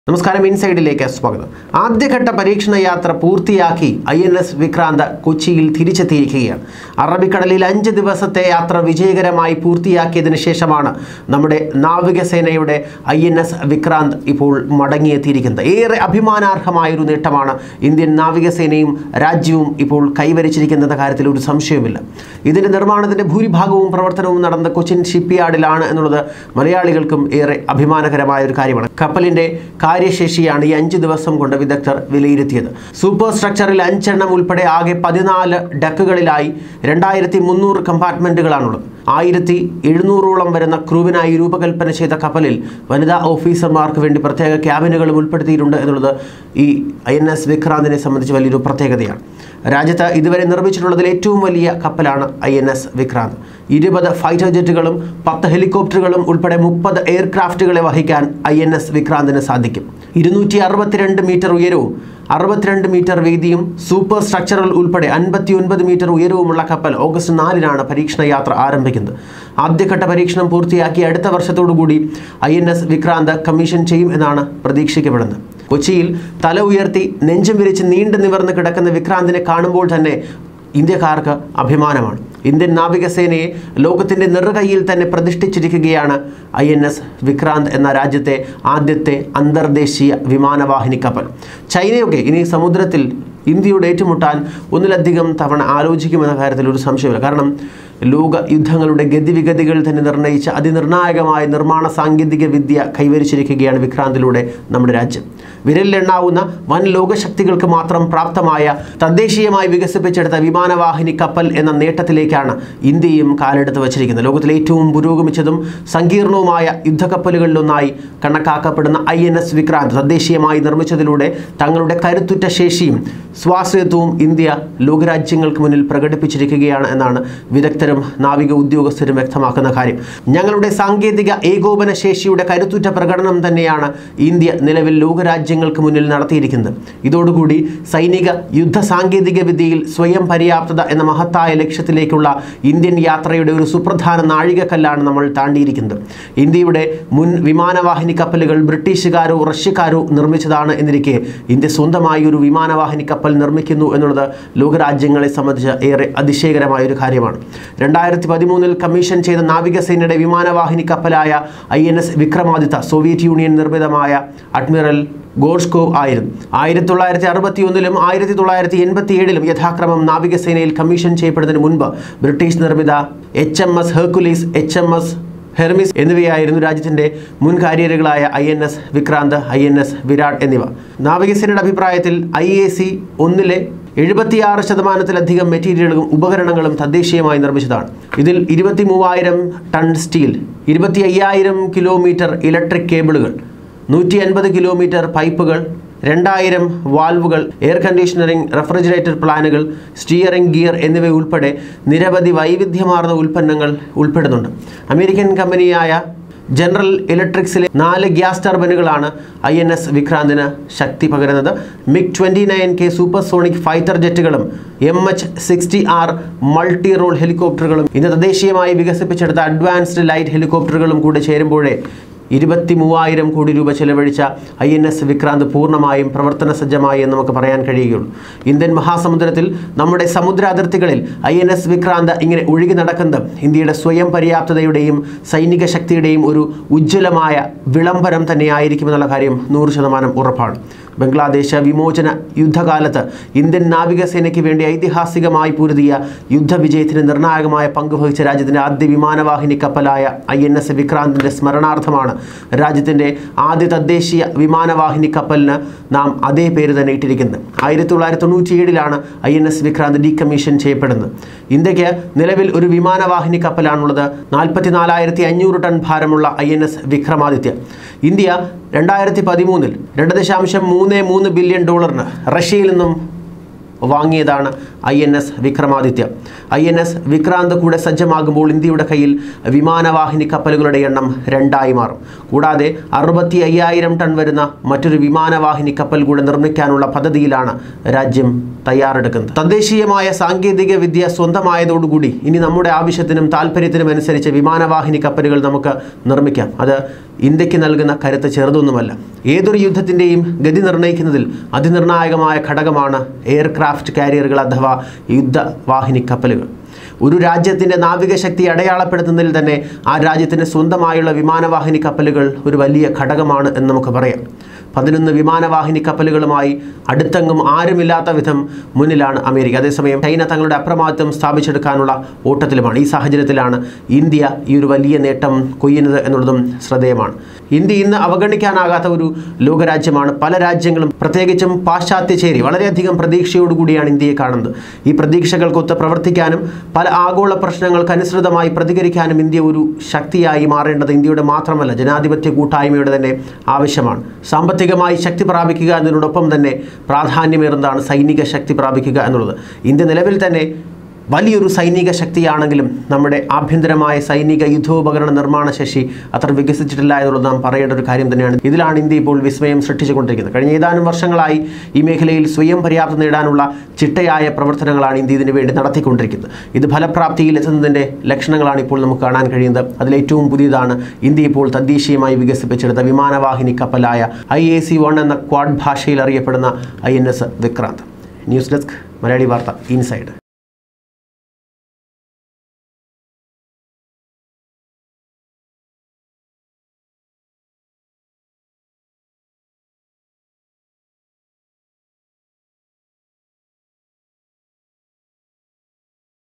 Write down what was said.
നമസ്കാരം ഇൻസൈഡിലേക്ക് സ്വാഗതം ആദ്യഘട്ട പരീക്ഷണ യാത്ര പൂർത്തിയാക്കി ഐ എൻ എസ് വിക്രാന്ത് കൊച്ചിയിൽ തിരിച്ചെത്തിയിരിക്കുകയാണ് അറബിക്കടലിൽ അഞ്ച് ദിവസത്തെ യാത്ര വിജയകരമായി പൂർത്തിയാക്കിയതിനു ശേഷമാണ് നമ്മുടെ നാവികസേനയുടെ ഐ എൻ എസ് വിക്രാന്ത് ഇപ്പോൾ മടങ്ങിയെത്തിയിരിക്കുന്നത് ഏറെ അഭിമാനാർഹമായൊരു നേട്ടമാണ് ഇന്ത്യൻ നാവികസേനയും രാജ്യവും ഇപ്പോൾ കൈവരിച്ചിരിക്കുന്ന കാര്യത്തിൽ ഒരു സംശയവുമില്ല ഇതിൻ്റെ നിർമ്മാണത്തിൻ്റെ ഭൂരിഭാഗവും പ്രവർത്തനവും നടന്ന കൊച്ചിൻ ഷിപ്പ്യാർഡിലാണ് എന്നുള്ളത് മലയാളികൾക്കും ഏറെ അഭിമാനകരമായ ഒരു കാര്യമാണ് കപ്പലിൻ്റെ കാര്യശേഷിയാണ് ഈ അഞ്ച് ദിവസം കൊണ്ട് വിദഗ്ധർ വിലയിരുത്തിയത് സൂപ്പർ സ്ട്രക്ചറിൽ അഞ്ചെണ്ണം ഉൾപ്പെടെ ആകെ പതിനാല് ഡക്കുകളിലായി രണ്ടായിരത്തി മുന്നൂറ് കമ്പാർട്ട്മെൻറ്റുകളാണുള്ളത് ആയിരത്തി എഴുന്നൂറോളം വരുന്ന ക്രൂവിനായി രൂപകൽപ്പന ചെയ്ത കപ്പലിൽ വനിതാ ഓഫീസർമാർക്ക് വേണ്ടി പ്രത്യേക ക്യാബിനുകളും ഉൾപ്പെടുത്തിയിട്ടുണ്ട് എന്നുള്ളത് ഈ ഐ എൻ എസ് വിക്രാന്തിനെ സംബന്ധിച്ച് വലിയൊരു പ്രത്യേകതയാണ് രാജ്യത്ത് ഇതുവരെ നിർമ്മിച്ചിട്ടുള്ളതിൽ ഏറ്റവും വലിയ കപ്പലാണ് ഐ എൻ എസ് വിക്രാന്ത് ഇരുപത് ഫൈറ്റർ ജെറ്റുകളും പത്ത് ഹെലികോപ്റ്ററുകളും ഉൾപ്പെടെ മുപ്പത് എയർക്രാഫ്റ്റുകളെ വഹിക്കാൻ ഐ എൻ എസ് വിക്രാന്തിന് സാധിക്കും ഇരുന്നൂറ്റി അറുപത്തിരണ്ട് മീറ്റർ ഉയരവും അറുപത്തിരണ്ട് മീറ്റർ വീതിയും സൂപ്പർ സ്ട്രക്ചറൽ ഉൾപ്പെടെ അൻപത്തി ഒൻപത് മീറ്റർ ഉയരവുമുള്ള കപ്പൽ ഓഗസ്റ്റ് നാലിനാണ് പരീക്ഷണ യാത്ര ആരംഭിക്കുന്നത് ആദ്യഘട്ട പരീക്ഷണം പൂർത്തിയാക്കി അടുത്ത വർഷത്തോടുകൂടി I N S Vikrant commission ചെയ്യും എന്നാണ് പ്രതീക്ഷിക്കപ്പെടുന്നത് കൊച്ചിയിൽ തല ഉയർത്തി നെഞ്ചും വിരിച്ച് നീണ്ടു നിവർന്ന് കിടക്കുന്ന വിക്രാന്തിനെ കാണുമ്പോൾ തന്നെ ഇന്ത്യക്കാർക്ക് അഭിമാനമാണ് ഇന്ത്യൻ നാവികസേനയെ ലോകത്തിൻ്റെ നെറുകയിൽ തന്നെ പ്രതിഷ്ഠിച്ചിരിക്കുകയാണ് ഐ എൻ എസ് വിക്രാന്ത് എന്ന രാജ്യത്തെ ആദ്യത്തെ അന്തർദേശീയ വിമാനവാഹിനി കപ്പൽ ചൈനയൊക്കെ ഇനി സമുദ്രത്തിൽ ഇന്ത്യയോട് ഏറ്റുമുട്ടാൻ ഒന്നിലധികം തവണ ആലോചിക്കുമെന്ന കാര്യത്തിൽ ഒരു സംശയമില്ല കാരണം ലോക യുദ്ധങ്ങളുടെ ഗതിവിഗതികൾ തന്നെ നിർണ്ണയിച്ച അതിനിർണായകമായ നിർമ്മാണ സാങ്കേതിക വിദ്യ കൈവരിച്ചിരിക്കുകയാണ് വിക്രാന്തിലൂടെ നമ്മുടെ രാജ്യം വിരലിലെണ്ണാവുന്ന വൻ ലോകശക്തികൾക്ക് മാത്രം പ്രാപ്തമായ തദ്ദേശീയമായി വികസിപ്പിച്ചെടുത്ത വിമാനവാഹിനി കപ്പൽ എന്ന നേട്ടത്തിലേക്കാണ് ഇന്ത്യയും കാലെടുത്ത് വച്ചിരിക്കുന്നത് ലോകത്തിലെ ഏറ്റവും പുരോഗമിച്ചതും സങ്കീർണവുമായ യുദ്ധക്കപ്പലുകളിലൊന്നായി കണക്കാക്കപ്പെടുന്ന ഐ എൻ എസ് വിക്രാന്ത് തദ്ദേശീയമായി നിർമ്മിച്ചതിലൂടെ തങ്ങളുടെ കരുത്തുറ്റ ശേഷിയും സ്വാശ്രയത്വവും ഇന്ത്യ ലോകരാജ്യങ്ങൾക്ക് മുന്നിൽ പ്രകടിപ്പിച്ചിരിക്കുകയാണ് എന്നാണ് വിദഗ്ധരും നാവിക ഉദ്യോഗസ്ഥരും വ്യക്തമാക്കുന്ന കാര്യം ഞങ്ങളുടെ സാങ്കേതിക ഏകോപന ശേഷിയുടെ കരുത്തുറ്റ പ്രകടനം തന്നെയാണ് ഇന്ത്യ നിലവിൽ ലോകരാജ്യങ്ങൾക്ക് മുന്നിൽ നടത്തിയിരിക്കുന്നത് ഇതോടുകൂടി സൈനിക യുദ്ധ സാങ്കേതിക വിദ്യയിൽ സ്വയം പര്യാപ്തത എന്ന മഹത്തായ ലക്ഷ്യത്തിലേക്കുള്ള ഇന്ത്യൻ യാത്രയുടെ ഒരു സുപ്രധാന നാഴികക്കല്ലാണ് നമ്മൾ താണ്ടിയിരിക്കുന്നത് ഇന്ത്യയുടെ മുൻ വിമാനവാഹിനി കപ്പലുകൾ ബ്രിട്ടീഷുകാരോ റഷ്യക്കാരോ നിർമ്മിച്ചതാണ് എന്നിരിക്കെ ഇന്ത്യ സ്വന്തമായി ഒരു വിമാനവാഹിനി കപ്പൽ നിർമ്മിക്കുന്നു എന്നുള്ളത് ലോകരാജ്യങ്ങളെ സംബന്ധിച്ച് ഏറെ അതിശയകരമായ ഒരു കാര്യമാണ് രണ്ടായിരത്തി പതിമൂന്നിൽ കമ്മീഷൻ ചെയ്ത നാവികസേനയുടെ വിമാനവാഹിനി കപ്പലായ I N S Vikramaditya Soviet Union നിർമ്മിതമായ അഡ്മിറൽ ഗോഡ്സ്കോവ് ആയിരുന്നു ആയിരത്തി തൊള്ളായിരത്തി അറുപത്തി ഒന്നിലും ആയിരത്തി തൊള്ളായിരത്തി എൺപത്തി ഏഴിലും യഥാക്രമം നാവികസേനയിൽ കമ്മീഷൻ ചെയ്യപ്പെടുന്നതിന് മുൻപ് ബ്രിട്ടീഷ് നിർമ്മിത H M S Hercules H M S Hermes എന്നിവയായിരുന്നു രാജ്യത്തിന്റെ മുൻ കാരിയറുകളായ I N S Vikrant I N S Viraat എന്നിവ നാവികസേനയുടെ അഭിപ്രായത്തിൽ ഐ എ സി ഒന്നിലെ എഴുപത്തിയാറ് ശതമാനത്തിലധികം മെറ്റീരിയലുകളും ഉപകരണങ്ങളും തദ്ദേശീയമായി നിർമ്മിച്ചതാണ് ഇതിൽ ഇരുപത്തി മൂവായിരം ടൺ സ്റ്റീൽ ഇരുപത്തി അയ്യായിരം കിലോമീറ്റർ ഇലക്ട്രിക് കേബിളുകൾ നൂറ്റി അൻപത് കിലോമീറ്റർ പൈപ്പുകൾ രണ്ടായിരം വാൽവുകൾ എയർ കണ്ടീഷണറിംഗ് റെഫ്രിജറേറ്റർ പ്ലാനുകൾ സ്റ്റിയറിംഗ് ഗിയർ എന്നിവ ഉൾപ്പെടെ നിരവധി വൈവിധ്യമാർന്ന ഉൽപ്പന്നങ്ങൾ ഉൾപ്പെടുന്നുണ്ട് അമേരിക്കൻ കമ്പനിയായ ജനറൽ ഇലക്ട്രിക്സിലെ നാല് ഗ്യാസ് ടർബൈനുകളാണ് ഐ എൻ എസ് വിക്രാന്തിന് ശക്തി പകരുന്നത് MiG twenty nine K supersonic fighter ജെറ്റുകളും M H sixty R multi role ഹെലികോപ്റ്ററുകളും ഇന്ന് തദ്ദേശീയമായി വികസിപ്പിച്ചെടുത്ത അഡ്വാൻസ്ഡ് ലൈറ്റ് ഹെലികോപ്റ്ററുകളും കൂടെ ചേരുമ്പോഴേ ഇരുപത്തി മൂവായിരം കോടി രൂപ ചെലവഴിച്ച ഐ എൻ എസ് വിക്രാന്ത് പൂർണ്ണമായും പ്രവർത്തന സജ്ജമായി എന്ന് നമുക്ക് പറയാൻ കഴിയുകയുള്ളൂ ഇന്ത്യൻ മഹാസമുദ്രത്തിൽ നമ്മുടെ സമുദ്ര അതിർത്തികളിൽ ഐ എൻ എസ് വിക്രാന്ത് ഇങ്ങനെ ഒഴുകി നടക്കുന്നത് ഇന്ത്യയുടെ സ്വയം പര്യാപ്തതയുടെയും സൈനിക ശക്തിയുടെയും ഒരു ഉജ്ജ്വലമായ വിളംബരം തന്നെയായിരിക്കുമെന്നുള്ള കാര്യം നൂറ് ശതമാനം ഉറപ്പാണ് ബംഗ്ലാദേശ് വിമോചന യുദ്ധകാലത്ത് ഇന്ത്യൻ നാവികസേനയ്ക്ക് വേണ്ടി ഐതിഹാസികമായി പൊരുതിയ യുദ്ധവിജയത്തിന് നിർണായകമായ പങ്ക് വഹിച്ച രാജ്യത്തിൻ്റെ ആദ്യ വിമാനവാഹിനി കപ്പലായ ഐ എൻ എസ് വിക്രാന്തിൻ്റെ സ്മരണാർത്ഥമാണ് രാജ്യത്തിൻ്റെ ആദ്യ തദ്ദേശീയ വിമാനവാഹിനി കപ്പലിന് നാം അതേ പേര് തന്നെ ഇട്ടിരിക്കുന്നത് ആയിരത്തി തൊള്ളായിരത്തി തൊണ്ണൂറ്റി ഏഴിലാണ് I N S Vikrant decommission ചെയ്യപ്പെടുന്നത് ഇന്ത്യക്ക് നിലവിൽ ഒരു വിമാനവാഹിനി കപ്പലാണുള്ളത് നാൽപ്പത്തി നാലായിരത്തി അഞ്ഞൂറ് ടൺ ഭാരമുള്ള I N S Vikramaditya India രണ്ടായിരത്തി പതിമൂന്നിൽ രണ്ട് ദശാംശം മൂന്ന് മൂന്ന് ബില്യൺ ഡോളറിന് റഷ്യയിൽ നിന്നും വാങ്ങിയതാണ് I N S Vikramaditya I N S Vikrant കൂടെ സജ്ജമാകുമ്പോൾ ഇന്ത്യയുടെ കയ്യിൽ വിമാനവാഹിനി കപ്പലുകളുടെ എണ്ണം രണ്ടായി മാറും കൂടാതെ അറുപത്തി അയ്യായിരം ടൺ വരുന്ന മറ്റൊരു വിമാനവാഹിനി കപ്പൽ കൂടെ നിർമ്മിക്കാനുള്ള പദ്ധതിയിലാണ് രാജ്യം തയ്യാറെടുക്കുന്നത് തദ്ദേശീയമായ സാങ്കേതിക വിദ്യ സ്വന്തമായതോടുകൂടി ഇനി നമ്മുടെ ആവശ്യത്തിനും താല്പര്യത്തിനും അനുസരിച്ച് വിമാനവാഹിനി കപ്പലുകൾ നമുക്ക് നിർമ്മിക്കാം അത് ഇന്ത്യക്ക് നൽകുന്ന കരുത്ത് ചെറുതൊന്നുമല്ല ഏതൊരു യുദ്ധത്തിൻ്റെയും ഗതി നിർണ്ണയിക്കുന്നതിൽ അതിനിർണായകമായ ഘടകമാണ് എയർക്രാഫ്റ്റ് കാരിയറുകൾ അഥവാ യുദ്ധവാഹിനി കപ്പലുകൾ ഒരു രാജ്യത്തിൻ്റെ നാവികശക്തി അടയാളപ്പെടുത്തുന്നതിൽ തന്നെ ആ രാജ്യത്തിന് സ്വന്തമായുള്ള വിമാനവാഹിനി കപ്പലുകൾ ഒരു വലിയ ഘടകമാണ് എന്ന് നമുക്ക് പറയാം പതിനൊന്ന് വിമാനവാഹിനി കപ്പലുകളുമായി അടുത്തെങ്ങും ആരുമില്ലാത്ത വിധം മുന്നിലാണ് അമേരിക്ക അതേസമയം ചൈന തങ്ങളുടെ അപ്രമാദിത്വം സ്ഥാപിച്ചെടുക്കാനുള്ള ഓട്ടത്തിലുമാണ് ഈ സാഹചര്യത്തിലാണ് ഇന്ത്യ ഈ ഒരു വലിയ നേട്ടം കൊയ്യുന്നത് എന്നുള്ളതും ശ്രദ്ധേയമാണ് ഇന്ത്യ ഇന്ന് അവഗണിക്കാനാകാത്ത ഒരു ലോകരാജ്യമാണ് പല രാജ്യങ്ങളും പ്രത്യേകിച്ചും പാശ്ചാത്യ ചേരി വളരെയധികം പ്രതീക്ഷയോടുകൂടിയാണ് ഇന്ത്യയെ കാണുന്നത് ഈ പ്രതീക്ഷകൾക്കൊത്ത് പ്രവർത്തിക്കാനും പല ആഗോള പ്രശ്നങ്ങൾക്ക് അനുസൃതമായി പ്രതികരിക്കാനും ഇന്ത്യ ഒരു ശക്തിയായി മാറേണ്ടത് ഇന്ത്യയുടെ മാത്രമല്ല ജനാധിപത്യ കൂട്ടായ്മയുടെ തന്നെ ആവശ്യമാണ് സാമ്പത്തികമായി ശക്തി പ്രാപിക്കുക എന്നതിനോടൊപ്പം തന്നെ പ്രാധാന്യമേറുന്നതാണ് സൈനിക ശക്തി പ്രാപിക്കുക എന്നുള്ളത് ഇന്ത്യ നിലവിൽ തന്നെ വലിയൊരു സൈനിക ശക്തിയാണെങ്കിലും നമ്മുടെ ആഭ്യന്തരമായ സൈനിക യുദ്ധോപകരണ നിർമ്മാണ ശേഷി അത്ര വികസിച്ചിട്ടില്ല എന്നുള്ളത് നാം പറയേണ്ട ഒരു കാര്യം തന്നെയാണ് ഇതിലാണ് ഇന്ത്യ ഇപ്പോൾ വിസ്മയം സൃഷ്ടിച്ചുകൊണ്ടിരിക്കുന്നത് കഴിഞ്ഞ ഏതാനും വർഷങ്ങളായി ഈ മേഖലയിൽ സ്വയം പര്യാപ്തത നേടാനുള്ള ചിട്ടയായ പ്രവർത്തനങ്ങളാണ് ഇന്ത്യ ഇതിനു വേണ്ടി നടത്തിക്കൊണ്ടിരിക്കുന്നത് ഇത് ഫലപ്രാപ്തിയിൽ എത്തുന്നതിൻ്റെ ലക്ഷണങ്ങളാണ് ഇപ്പോൾ നമുക്ക് കാണാൻ കഴിയുന്നത് അതിലേറ്റവും പുതിയതാണ് ഇന്ത്യ ഇപ്പോൾ തദ്ദേശീയമായി വികസിപ്പിച്ചെടുത്ത വിമാനവാഹിനി കപ്പലായ ഐ എ സി വൺ എന്ന ക്വാഡ് ഭാഷയിൽ അറിയപ്പെടുന്ന I N S Vikrant news desk Malayali Vartha inside